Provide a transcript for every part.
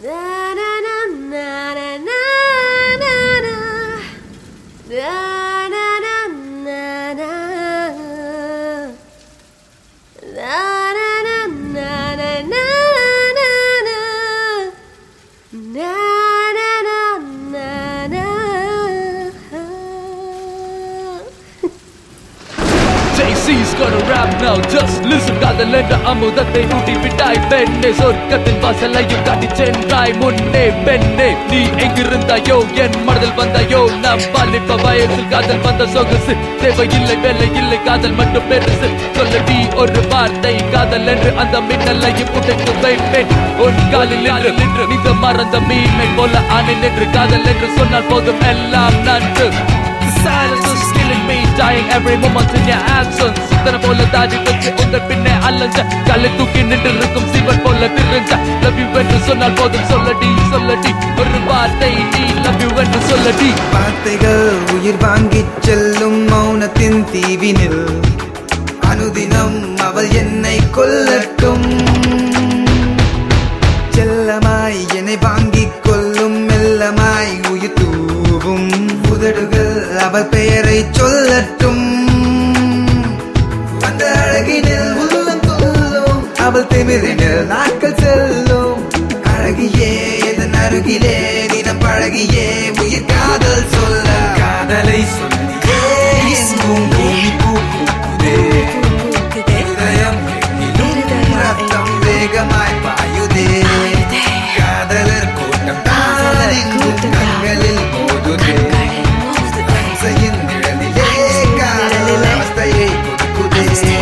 JC's gonna rap now just listen காதல் என்ற அமுதத்தை ஊட்டி விட்டாய் பெண்ணே சொர்க்கத்தின் வாசலையும் காட்டி சென்றாய் முன்னே பெண்ணே நீ எங்கிருந்தாயோ என் மனதில் வந்தாயோ நம் பாலிப்ப வயசில் காதல் வந்த சொகுசு தேவையில்லை வேலை இல்லை காதல் மட்டும் பெருசு சொல்லடி ஒரு வார்த்தை காதல் என்று அந்த மின்னலையும் உடைத்து வைப்பேன் உன் காலில் நின்று நின்று நீங்க மறந்த மீனை போல ஆணை நின்று காதல் என்று சொன்னால் போதும் எல்லாம் நன்று Silence is killing me, dying every moment in your absence. தன போல தாடி வச்சு உங்கள் பின்னே அலைஞ்ச கலை தூக்கி நின்று இருக்கும் சிவன் போல திரிஞ்ச லவ் யூ என்று சொன்னால் போதும் சொல்லடி சொல்லடி ஒரு வார்த்தை நீ லவ் யூ என்று சொல்லடி வார்த்தைகள் உயிர் வாங்கிச் செல்லும் மௌனத்தின் தீவினில் அனுதினம் அவள் என்னை கொல்லட்டும் செல்லமாய் என்னை வாங்கிக் கொள்ளும் மெல்லமாய் உயிர் தூவும் உதடுகள் அவள் பெயரை சொல்லட்டும் அந்த அழகினில் உள்ளம் கொள்ளும் அவள் திமிரினில் நாட்கள் செல்லும் அழகியே எதன் அருகிலே தினம் பழகியே உயிர் காதல் சொல்ல காதலை சொல்லியே எங்கும் பூமி பூக்குதே இதயம் எங்கிலும் ரத்தம் வேகமாய் பாயுதே காதலர் கூட்டம் தான் எங்கும் கண்களில் மோதுதே ஆசையின் நிழலிலே காதல் அவஸ்தையை கொடுக்குதே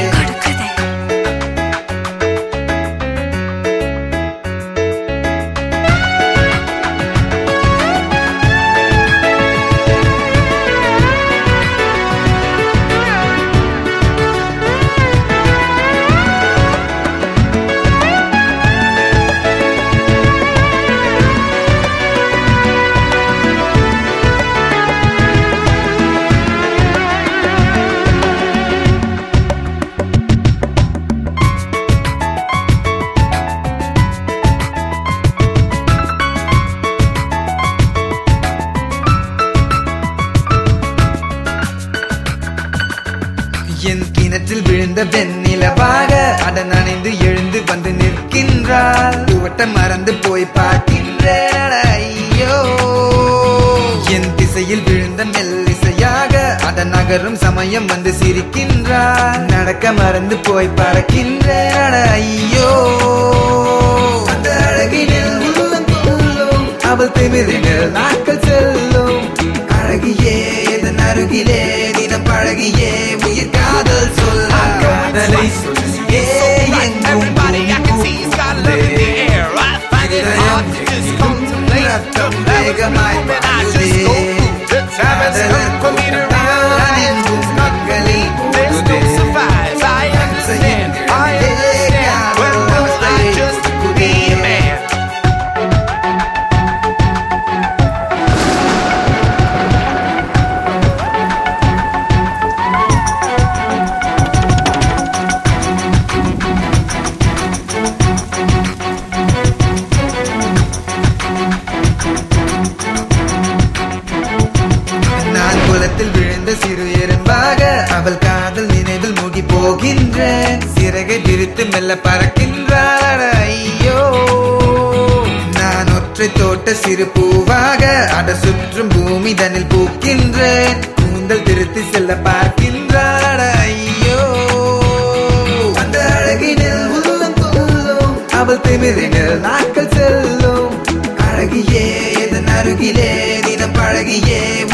என் கிணற்றில் விழுந்த வெண்ணிலவாக அடன் அணைந்து எழுந்து வந்து நிற்கின்றாள் துவட்ட மறந்து போய் பார்க்கின்றேன் ஐயோ என் திசையில் விழுந்த மெல்லிசையாக அடன் நகரும் சமயம் வந்து சிரிக்கின்றாள் நடக்க மறந்து போய் பறக்கின்றேன் ஐயோ அந்த அழகினில் உள்ளம் கொள்ளும் அவள் திமிரினில் நாட்கள் செல்லும் அழகியே எதன் அருகிலே தினம் பழகியே உயிர் காதல் சொல்ல காதலை சொல்லியே எங்கும் Everybody I can see has got love in the air. I find it hard to just contemplate the வேகமாய் moment I just go through. The time has come for me to realize it's not me. There's no surprise. I understand. I understand. When will I just be a man? நான் குளத்தில் விழுந்த சிறு எறும்பாக அவள் காதல் நினைவில் மூழ்கி போகின்றேன் சிறகை விரித்து மெல்ல பறக்கின்றாள் ஐயோ நான் ஒற்றை தோட்ட சிறு பூவாக அட சுற்றும் பூமி தனில் பூக்கின்றேன் கூந்தல் திருத்தி செல்ல பார்க்கின்றாள் ஐயோ அந்த அழகினில் உள்ளம் கொள்ளும் அவள் திமிரினில் நாட்கள் செல்லும் அழகியே எதன் அருகிலே தினம் பழகியே